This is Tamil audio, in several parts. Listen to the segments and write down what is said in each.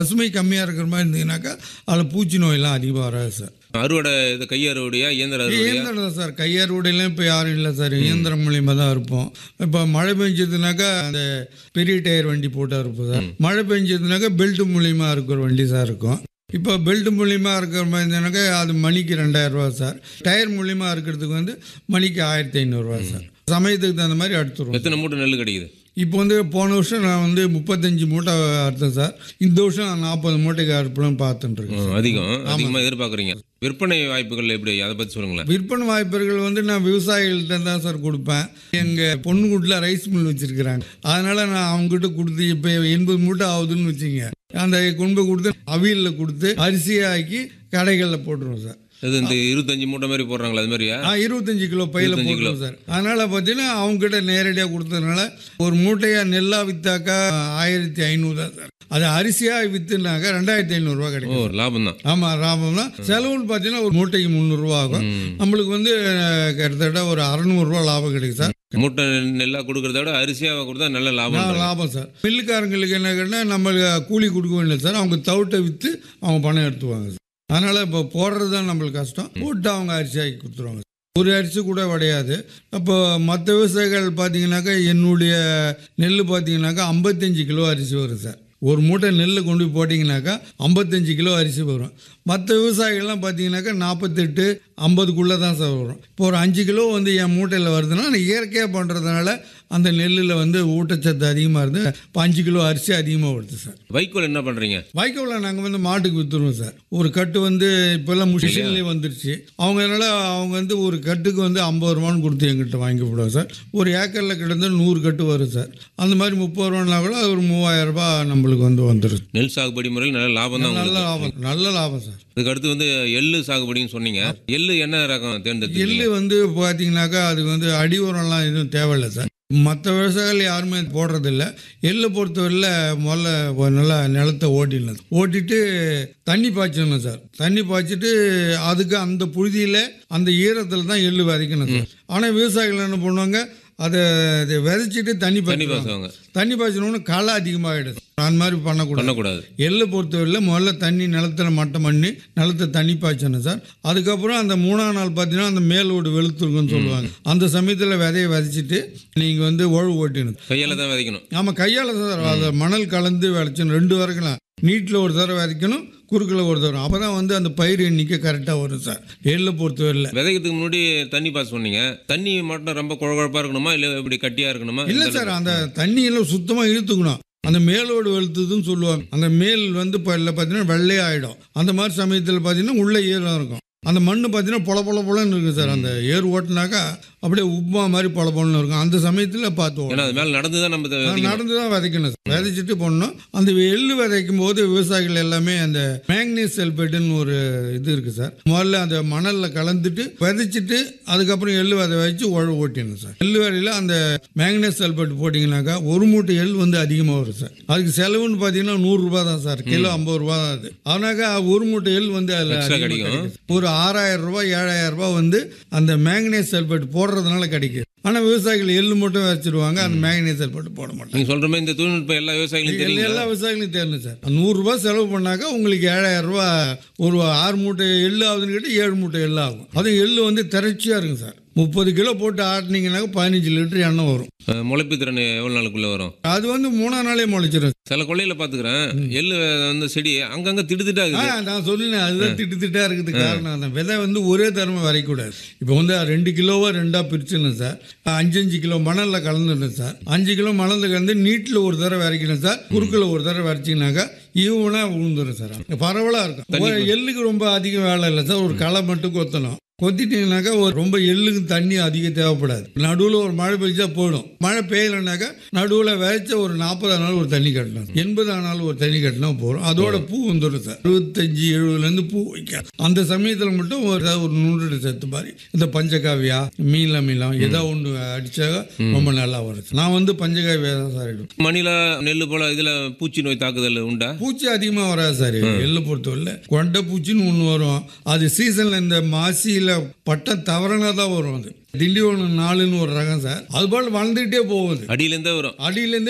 பசுமை கம்மியாக இருக்கிற மாதிரி இருந்ததுனாக்கா அதில் பூச்சி நோயெல்லாம் அதிகமாக வராது சார் அறுவடை இது கை அறுவடையா இயந்திர அறுவடையா இயந்திரம் தான் சார் கையாறுவடையெல்லாம் இப்போ யாரும் இல்லை சார் இயந்திரம் மூலியமாக தான் இருப்போம் இப்போ மழை பெஞ்சதுனாக்கா அந்த பெரிய டயர் வண்டி போட்டால் இருப்போம் சார் மழை பெஞ்சதுனாக்கா பெல்ட் மூலியமா இருக்கிற வண்டி சார் இருக்கும் இப்போ பெல்ட் மூலியமா இருக்கிற மாதிரி இருந்ததுனாக்கா அது மணிக்கு ரெண்டாயிரம் ரூபா சார் டயர் மூலியமா இருக்கிறதுக்கு வந்து மணிக்கு ஆயிரத்தி ஐநூறுரூவா சார் சமயத்துக்கு தகுந்த மாதிரி அடுத்துருவோம் எத்தனை மூட்டை நெல் கிடைக்குது இப்போ வந்து போன வருஷம் நான் வந்து முப்பத்தஞ்சு மூட்டை அறுத்தேன் சார் இந்த வருஷம் நான் நாற்பது மூட்டைக்கு அறுப்பலாம் பார்த்துட்டு இருக்கேன் ம், அதிகம் அதிகமாக எதிர்பார்க்குறீங்க விற்பனை வாய்ப்புகள் எப்படி அதை பற்றி சொல்லுங்களேன் விற்பனை வாய்ப்புகள் வந்து நான் விவசாயிகள்கிட்ட தான் சார் கொடுப்பேன் எங்கள் பொண்ணுக்குட்டில் ரைஸ் மில் வச்சுருக்கிறாங்க அதனால் நான் அவங்ககிட்ட கொடுத்து இப்போ எண்பது மூட்டை ஆகுதுன்னு வச்சுங்க அந்த கொண்டு கொடுத்து அவியலில் கொடுத்து அரிசியை ஆக்கி கடைகளில் போட்டுருவோம் சார் இது இந்த இருபத்தஞ்சு மூட்டை மாதிரி போடுறாங்களா அது மாதிரியா ஆ இருபத்தஞ்சு கிலோ பையில் 25 கிலோ. போட்டுருவோம் சார் அதனால் பார்த்தீங்கன்னா அவங்ககிட்ட நேரடியாக கொடுத்ததுனால ஒரு மூட்டையாக நெல்லாக விற்றாக்கா ஆயிரத்தி ஐநூறு தான் சார் அது அரிசியாக விற்றுனாக்கா ரெண்டாயிரத்தி ஐநூறுரூவா ஓ கிடைக்கும் லாபம் தான் ஆமாம் லாபம் தான் செலவுன்னு பார்த்தீங்கன்னா ஒரு மூட்டைக்கு முந்நூறுரூவா ஆகும் நம்மளுக்கு வந்து அஹ், கிட்டத்தட்ட ஒரு அறநூறுரூவா லாபம் கிடைக்கும் சார் மூட்டை நெல்லாக கொடுக்கறத விட அரிசியாக கொடுத்தா நல்ல லாபம் நான் லாபம் சார் மில்லுக்காரங்களுக்கு என்ன கேட்டால் நம்ம கூலி கொடுக்க வேண்டியது சார் அவங்க தவிட்டை விற்று அவங்க பணம் எடுத்துவாங்க சார் அதனால் இப்போ போடுறது தான் நம்மளுக்கு கஷ்டம் போட்டு அவங்க அரிசி ஆக்கி கொடுத்துருவாங்க ஒரு அரிசி கூட கிடையாது அப்போ மற்ற விவசாயிகள் பார்த்தீங்கன்னாக்கா என்னுடைய நெல் பார்த்தீங்கன்னாக்கா ஐம்பத்தஞ்சு கிலோ அரிசி வரும் சார் ஒரு மூட்டை நெல் கொண்டு போய் போட்டிங்கனாக்கா ஐம்பத்தஞ்சு கிலோ அரிசி வரும் மற்ற விவசாயிகள்லாம் பார்த்தீங்கன்னாக்கா நாற்பத்தெட்டு ஐம்பதுக்குள்ளே தான் சார் வரும் இப்போ ஒரு அஞ்சு கிலோ வந்து என் மூட்டையில் வருதுன்னா நான் இயற்கையாக பண்ணுறதுனால அந்த நெல்லில் வந்து ஊட்டச்சத்து அதிகமாக இருந்து இப்போ அஞ்சு கிலோ அரிசி அதிகமாக வருது சார் வைக்கோல் என்ன பண்ணுறீங்க வைக்கோலில் நாங்கள் வந்து மாட்டுக்கு விற்றுருவோம் சார் ஒரு கட்டு வந்து இப்போல்லாம் மிஷின்லேயே வந்துருச்சு அவங்க அதனால் அவங்க வந்து ஒரு கட்டுக்கு வந்து ஐம்பது ரூபான்னு கொடுத்து எங்கிட்ட வாங்கி போடுவாங்க சார் ஒரு ஏக்கரில் கிட்டத்தட்ட நூறு கட்டு வரும் சார் அந்த மாதிரி முப்பது ரூபான்னா கூட அது ஒரு மூவாயிரம் ரூபாய் நம்மளுக்கு வந்து வந்துடும் நெல் சாகுபடி முறையில் நல்ல லாபம் தான் நல்ல லாபம் நல்ல லாபம் சார் இதுக்கு அடுத்து வந்து எள்ளு சாகுபடின்னு சொன்னீங்க எள்ளு என்ன ரகம் தேர்ந்தெடுத்து எள்ளு வந்து பார்த்தீங்கன்னாக்கா அதுக்கு வந்து அடி உரம்லாம் எதுவும் தேவையில்லை சார் மற்ற விவசாயிகள் யாருமே போடுறதில்ல எள்ளை பொறுத்தவரையில் முதல்ல ஒரு நல்லா நிலத்தை ஓட்டிடணும் ஓட்டிட்டு தண்ணி பாய்ச்சணும் சார் தண்ணி பாய்ச்சிட்டு அதுக்கு அந்த புழுதியில் அந்த ஈரத்தில் தான் எள்ளு விதைக்கணும் சார் ஆனால் விவசாயிகள் என்ன பண்ணுவாங்க அதை அதை விதைச்சிட்டு தண்ணி தண்ணி பாய்ச்சுவாங்க பாசுவாங்க தண்ணி பாய்ச்சணுன்னு களை அதிகமாகிடுது அந்த மாதிரி பண்ணக்கூடாது பண்ணக்கூடாது எள்ளை பொறுத்தவரையில் முதல்ல தண்ணி நிலத்தில் மட்டம் பண்ணி நிலத்தை தண்ணி பாய்ச்சணும் சார் அதுக்கப்புறம் அந்த மூணாம் நாள் பார்த்தீங்கன்னா அந்த மேலோடு வெளுத்துருக்குன்னு சொல்லுவாங்க அந்த சமயத்தில் விதையை விதைச்சிட்டு நீங்கள் வந்து உழவு ஓட்டிடணும் கையால் தான் விதைக்கணும் ஆமாம் கையால் சார் அதை மணல் கலந்து விளைச்சணும் ரெண்டு வரைக்கலாம் நீட்டில் ஒரு தடவை விதைக்கணும் குறுக்கில் ஒரு தடவை அப்போ தான் வந்து அந்த பயிர் எண்ணிக்கை கரெக்டாக வரும் சார் எள்ளை பொறுத்தவரையில் விதைக்கிறதுக்கு முன்னாடி தண்ணி பாஸ் சொன்னீங்க தண்ணி மட்டும் ரொம்ப குழகுழப்பா இருக்கணுமா இல்லை இப்படி கட்டியா இருக்கணுமா இல்லை சார் அந்த தண்ணியெல்லாம் சுத்தமாக இழுத்துக்கணும் அந்த மேலோடு வெளுத்ததுன்னு சொல்லுவாங்க அந்த மேல் வந்து இப்போ இல்லை பார்த்தீங்கன்னா வெள்ளையே ஆகிடும் அந்த மாதிரி சமயத்தில் பார்த்தீங்கன்னா உள்ளே ஈரம் இருக்கும் அந்த மண் பார்த்தீங்கன்னா பொல பொல பொலன்னு இருக்கும் சார் அந்த ஏர் ஓட்டுனாக்கா அப்படியே உப்புமா மாதிரி பொல பொலன்னு இருக்கும் அந்த சமயத்தில் பார்த்து ஏன்னா அது மேலே நடந்து தான் நம்ம இதை விதைக்கணும். நடந்து தான் விதைக்கணும் சார் விதைச்சிட்டு போடணும் அந்த எள்ளு விதைக்கும் போது விவசாயிகள் எல்லாமே அந்த மேக்னீஸ் செல்பேட்டுன்னு ஒரு இது இருக்குது சார் முதல்ல அந்த மணலில் கலந்துட்டு விதைச்சிட்டு அதுக்கப்புறம் எள்ளு விதை வச்சு உழவு ஓட்டிடணும் சார் எள்ளு விதையில் அந்த மேக்னீஸ் செல்பேட் போட்டிங்கனாக்கா ஒரு மூட்டை எள் வந்து அதிகமாக வரும் சார் அதுக்கு செலவுன்னு பார்த்தீங்கன்னா நூறுரூபா தான் சார் கிலோ ஐம்பது ரூபா தான் அது அதனாக்கா ஒரு மூட்டை எள் வந்து அதில் Extra அதிகமா கிடைக்கும். கிடைக்கும். ஒரு ஆறாயிரம் ரூபாய் ஏழாயிரம் ரூபாய் வந்து அந்த மேக்னீஸ் செல்பேட் போடுறதுனால கிடைக்கும் ஆனால் விவசாயிகள் எள்ளு மட்டும் வச்சிருவாங்க அந்த மேக்னீஸ் செல்பேட் போட மாட்டாங்க நீங்க சொல்ற மாதிரி இந்த தொழில்நுட்பம் எல்லா விவசாயிகளும் எல்லா- தெரியும் எல்லா விவசாயிகளும் தெரியணும் சார் நூறுரூபா செலவு பண்ணாக்கா உங்களுக்கு ஏழாயிரம் ரூபா ஒரு ஆறு மூட்டை எள்ளு ஆகுதுன்னு கேட்டு ஏழு மூட்டை எள்ளு ஆகும் அது எள்ளு வந்து திரட்சியாக இருக்கும் சார் முப்பது கிலோ போட்டு ஆட்டினீங்கன்னாக்கா பதினஞ்சு லிட்டர் எண்ணெய் வரும் முளைப்பு திறன் எவ்வளவு நாளுக்குள்ள வரும் அது வந்து மூணாம் நாளே முளைச்சிடும் சில கொள்ளையில பாத்துக்கிறேன் எள்ளு வந்து செடி அங்கங்க திடுதிட்டா ஆ இருக்குது நான் சொல்லினேன் அதுதான் திட்டு திட்டா இருக்குது காரணம் அந்த விதை வந்து ஒரே தரமாக வரைக்கூடாது இப்போ வந்து ரெண்டு கிலோவா ரெண்டாக பிரிச்சிடணும் சார் அஞ்சு அஞ்சு கிலோ மணலில் கலந்துடணும் சார் அஞ்சு கிலோ மணலில் கலந்து நீட்டில் ஒரு தடவை வரைக்கணும் சார் குறுக்கில் ஒரு தடவை வரைச்சிங்கனாக்கா ஈவனாக விழுந்துடும் சார் பரவலாக இருக்கும் ஒரு எள்ளுக்கு ரொம்ப அதிகம் வேலை இல்லை சார் ஒரு களை மட்டும் கொத்தணும் கொத்திட்டீங்கன்னாக்கா ஒரு ரொம்ப எள்ளுக்கு தண்ணி அதிகம் தேவைப்படாது நடுவில் ஒரு மழை பெய்ச்சா போயிடும் மழை பெய்யலைனாக்கா நடுவில் விதைச்ச ஒரு நாற்பதாம் நாள் ஒரு தண்ணி கட்டணும் எண்பதாம் நாள் ஒரு தண்ணி கட்டினா போகிறோம் அதோட பூ வந்துடும் சார் அறுபத்தஞ்சு எழுபதுலேருந்து பூ வைக்க அந்த சமயத்தில் மட்டும் ஒரு ஏதாவது ஒரு நூறு சத்து மாதிரி இந்த பஞ்சகாவியா மீள மீளம் ஏதோ ஒன்று அடிச்சாக ரொம்ப நல்லா வரும் சார். நான் வந்து பஞ்சகாவியா தான் சார் எடுப்பேன் மணிலா நெல்லு போல இதுல பூச்சி நோய் தாக்குதல் உண்டா பூச்சி அதிகமாக வராது சார் எள்ளு பொறுத்தவரையில் கொண்டை பூச்சின்னு ஒன்று வரும் அது சீசனில் இந்த மாசியில் பட்டம் தவறுனா தான் வரும் அது திண்டிவனம் நாலுன்னு ஒரு ரகம் சார் அது போல் வளர்ந்துக்கிட்டே போகுது அடியிலேருந்தே வரும் அடியிலேருந்தே வரும்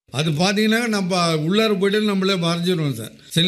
அது பார்த்தீங்கன்னா நம்ம உள்ளார போயிட்டு நம்மளே மறைஞ்சிருவோம் சார்